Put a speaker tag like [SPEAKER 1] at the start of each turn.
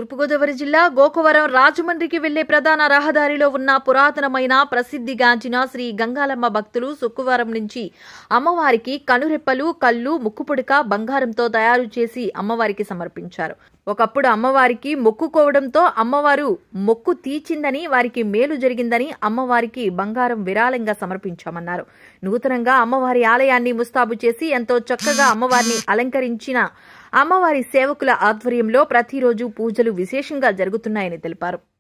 [SPEAKER 1] తూర్పుగోదావరి జిల్లా గోకవరం రాజమండ్రికి వెళ్లే ప్రధాన రహదారిలో ఉన్న పురాతనమైన ప్రసిద్ధిగాంచిన శ్రీ గంగాలమ్మ భక్తులు శుక్రవారం నుంచి అమ్మవారికి కనురెప్పలు కళ్ళు ముక్కుపుడక బంగారంతో తయారు చేసి అమ్మవారికి సమర్పించారు ఒకప్పుడు అమ్మవారికి మొక్కుకోవడంతో అమ్మవారు మొక్కు తీర్చిందని వారికి మేలు జరిగిందని అమ్మవారికి బంగారం విరాళంగా సమర్పించామన్నారు నూతనంగా అమ్మవారి ఆలయాన్ని ముస్తాబు చేసి ఎంతో చక్కగా అమ్మవారిని అలంకరించిన అమ్మవారి సేవకుల ఆధ్వర్యంలో ప్రతిరోజు పూజలు విశేషంగా జరుగుతున్నాయని తెలిపారు